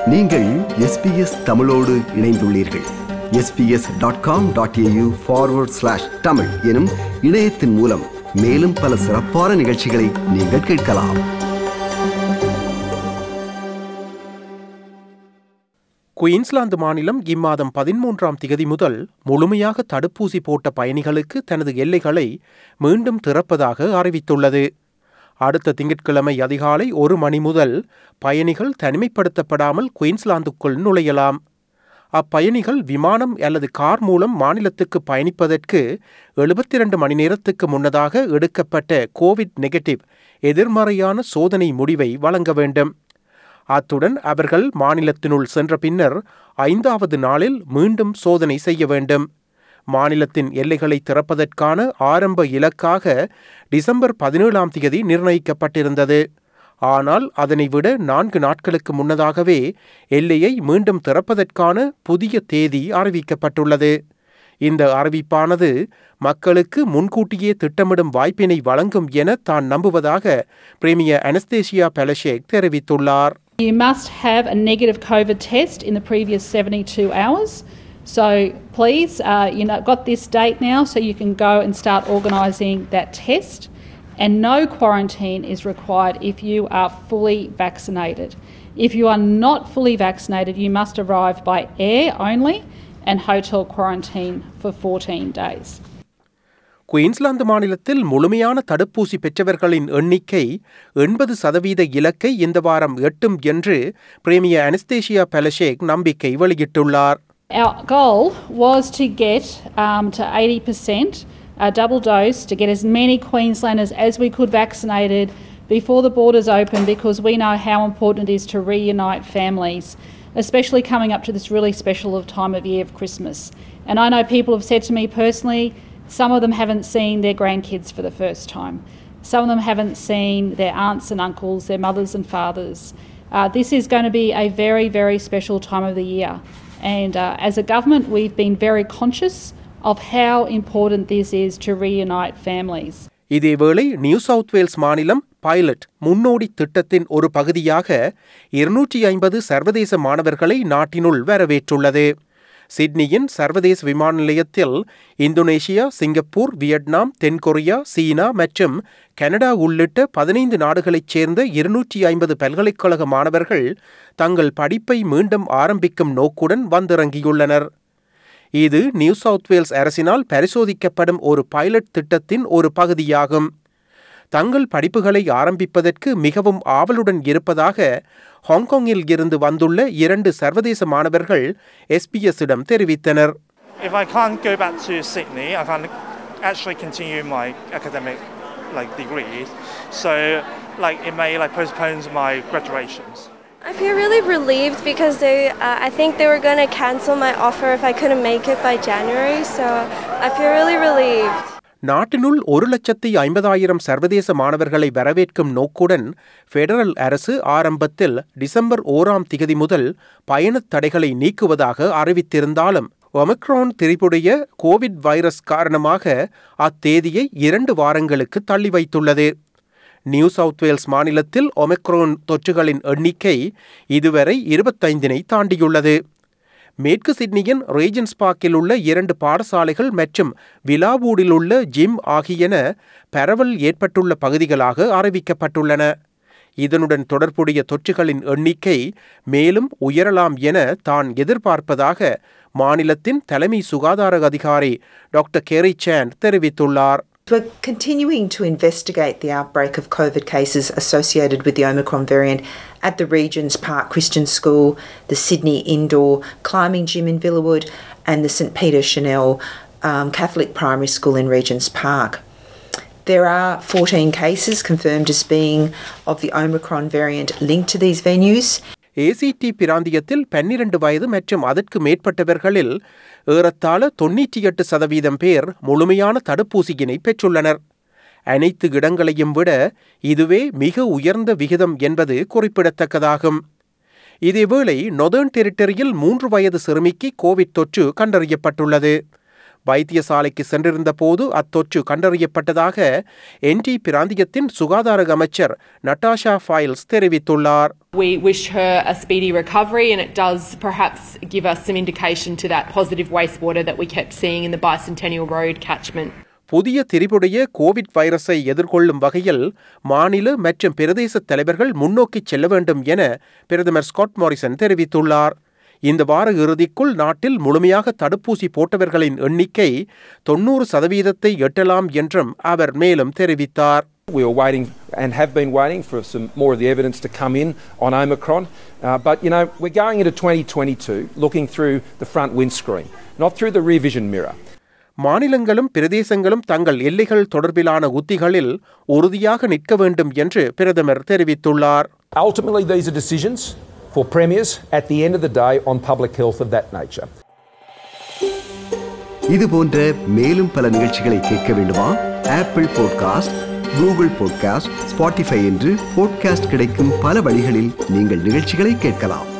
நீங்கள் எஸ்பிஎஸ் தமிழோடு இணைந்துள்ளீர்கள் SBS dot com dot AU forward slash Tamil எனும் இணையத்தின் மூலம் மேலும் பல சிறப்பான நிகழ்ச்சிகளை நீங்கள் கேட்கலாம் குயின்ஸ்லாந்து மாநிலம் இம்மாதம் பதிமூன்றாம் திகதி முதல் முழுமையாக தடுப்பூசி போட்ட பயணிகளுக்கு தனது எல்லைகளை மீண்டும் திறப்பதாக அறிவித்துள்ளது அடுத்த திங்கட்கிழமை அதிகாலை ஒரு மணி முதல் பயணிகள் தனிமைப்படுத்தப்படாமல் குயின்ஸ்லாந்துக்குள் நுழையலாம் அப்பயணிகள் விமானம் அல்லது கார் மூலம் மாநிலத்துக்கு பயணிப்பதற்கு எழுபத்தி இரண்டு மணி நேரத்துக்கு முன்னதாக எடுக்கப்பட்ட கோவிட் நெகட்டிவ் எதிர்மறையான சோதனை முடிவை வழங்க வேண்டும் அத்துடன் அவர்கள் மாநிலத்தினுள் சென்ற பின்னர் ஐந்தாவது நாளில் மீண்டும் சோதனை செய்ய வேண்டும் மாநிலத்தின் எல்லைகளை திறப்பதற்கான ஆரம்ப இலக்காக டிசம்பர் பதினேழாம் தேதி நிர்ணயிக்கப்பட்டிருந்தது ஆனால் அதனை விட நான்கு நாட்களுக்கு முன்னதாகவே எல்லையை மீண்டும் திறப்பதற்கான புதிய தேதி அறிவிக்கப்பட்டுள்ளது இந்த அறிவிப்பானது மக்களுக்கு முன்கூட்டியே திட்டமிடும் வாய்ப்பினை வழங்கும் என தான் நம்புவதாக பிரேமியர் அனஸ்தேசியா பெலஷேக் தெரிவித்துள்ளார் You must have a negative COVID test in the previous 72 hours. So please, uh, you know, got this date now, so you can go and start organising that test. And no quarantine is required if you are fully vaccinated. If you are not fully vaccinated, you must arrive by air only and hotel quarantine for 14 days. Queensland மாநிலத்தில் முழுமையான தடுப்பூசி பெற்றவர்களின் எண்ணிக்கை எண்பது சதவீத இலக்கை இந்த வாரம் எட்டும் என்று பிரேமியர் அனஸ்தேஷியா பெலஷேக் நம்பிக்கை வெளியிட்டுள்ளார் Our goal was to get um, to 80% a double dose to get as many Queenslanders as we could vaccinated before the borders open because we know how important it is to reunite families, especially coming up to this really special of time of year of Christmas. And I know people have said to me personally, some of them haven't seen their grandkids for the first time. Some of them haven't seen their aunts and uncles, their mothers and fathers. Uh, this is going to be a very, very special time of the year. And uh, as a government, we've been very conscious of how important this is to reunite families. இதேவேளை New South Wales மாநிலம் pilot முன்னோடி திட்டத்தின் ஒரு பகுதியாக இருநூற்றி ஐம்பது சர்வதேச மாணவர்களை நாட்டினுள் வரவேற்றுள்ளது சிட்னியின் சர்வதேச விமான நிலையத்தில் இந்தோனேஷியா சிங்கப்பூர் வியட்நாம் தென்கொரியா சீனா மற்றும் கனடா உள்ளிட்ட பதினைந்து நாடுகளைச் சேர்ந்த இருநூற்றி ஐம்பது பல்கலைக்கழக மாணவர்கள் தங்கள் படிப்பை மீண்டும் ஆரம்பிக்கும் நோக்குடன் வந்திறங்கியுள்ளனர் இது நியூ சவுத் வேல்ஸ் அரசினால் பரிசோதிக்கப்படும் ஒரு பைலட் திட்டத்தின் ஒரு பகுதியாகும் தங்கள் படிப்புகளை ஆரம்பிப்பதற்கு மிகவும் ஆவலுடன் இருப்பதாக ஹாங்காங்கில் இருந்து வந்துள்ள இரண்டு சர்வதேச மாணவர்கள் எஸ்பிஎஸ்ஸிடம் தெரிவித்தனர் If I can't go back to Sydney, I can't actually continue my academic like degree. So like it may like postpone my graduations. I feel really relieved because they, uh, I think they were going to cancel my offer if I couldn't make it by January. So I feel really relieved. நாட்டினுள் ஒரு லட்சத்தி ஐம்பதாயிரம் சர்வதேச மாணவர்களை வரவேற்கும் நோக்குடன் federal அரசு ஆரம்பத்தில் December ஓராம் திகதி முதல் பயணத் தடைகளை நீக்குவதாக அறிவித்திருந்தாலும் ஒமிக்ரான் திரிபுடைய கோவிட் வைரஸ் காரணமாக அத்தேதியை இரண்டு வாரங்களுக்கு தள்ளி வைத்துள்ளது நியூ சவுத் வேல்ஸ் மாநிலத்தில் ஒமிக்ரோன் தொற்றுகளின் எண்ணிக்கை இதுவரை இருபத்தைந்தினை தாண்டியுள்ளது மேற்கு சிட்னியின் ரேஜன்ஸ் பார்க்கில் உள்ள இரண்டு பாடசாலைகள் மற்றும் விலாவூடில் உள்ள ஜிம் ஆகியன பரவல் ஏற்பட்டுள்ள பகுதிகளாக அறிவிக்கப்பட்டுள்ளன இதனுடன் தொடர்புடைய தொற்றுகளின் எண்ணிக்கை மேலும் உயரலாம் என தான் எதிர்பார்ப்பதாக மாநிலத்தின் தலைமை சுகாதார அதிகாரி டாக்டர் கேரி சான் தெரிவித்துள்ளார் We're continuing to investigate the outbreak of COVID cases associated with the Omicron variant at the Regent's Park Christian School, the Sydney Indoor Climbing Gym in Villawood, and the St Peter Chanel um, Catholic Primary School in Regent's Park. There are 14 cases confirmed as being of the Omicron variant linked to these venues. ACT பிராந்தியத்தில் பன்னிரண்டு வயது மற்றும் அதற்கு மேற்பட்டவர்களில் ஏறத்தாழ தொன்னூற்றி எட்டு சதவீதம் பேர் முழுமையான தடுப்பூசியினை பெற்றுள்ளனர் அனைத்து இடங்களையும் விட இதுவே மிக உயர்ந்த விகிதம் என்பது குறிப்பிடத்தக்கதாகும் இதேவேளை நொதர்ன் டெரிட்டரியில் மூன்று வயது சிறுமிக்கு கோவிட் தொற்று கண்டறியப்பட்டுள்ளது வைத்தியசாலைக்கு சென்றிருந்த போது அத்தொற்று கண்டறியப்பட்டதாக என்டி பிராந்தியத்தின் சுகாதார அமைச்சர் நட்டாஷா ஃபைல்ஸ் தெரிவித்துள்ளார் We wish her a speedy recovery, and it does perhaps give us some indication to that positive wastewater that we kept seeing in the Bicentennial Road catchment. புதிய திரிபுடைய கோவிட் வைரஸை எதிர்கொள்ளும் வகையில் மாநில மற்றும் பிரதேச தலைவர்கள் முன்னோக்கிச் செல்ல வேண்டும் என பிரதமர் ஸ்காட் மாரிசன் தெரிவித்துள்ளார் இந்த வார இறுதிக்குள் நாட்டில் முழுமையாக தடுப்பூசி போட்டவர்களின் எண்ணிக்கை தொன்னூறு சதவீதத்தை எட்டலாம் என்றும் அவர் மேலும் தெரிவித்தார் We were waiting and have been waiting for some more of the evidence to come in on Omicron. Uh, but, you know, we're going into 2022 looking through the front windscreen, not through the rear vision mirror. மாநிலங்களும் பிரதேசங்களும் தங்கள் எல்லைகள் தொடர்பிலான உத்திகளில் உறுதியாக நிற்க வேண்டும் என்று பிரதமர் தெரிவித்துள்ளார் Ultimately, these are decisions for premiers at the end of the day on public health of that nature. இது போன்ற மேலும் பல நிகழ்ச்சிகளை கேட்க வேண்டுமா Apple podcast Google podcast Spotify என்று பாட்காஸ்ட் கிடைக்கும் பல வழிகளில் நீங்கள் நிகழ்ச்சிகளை கேட்கலாம்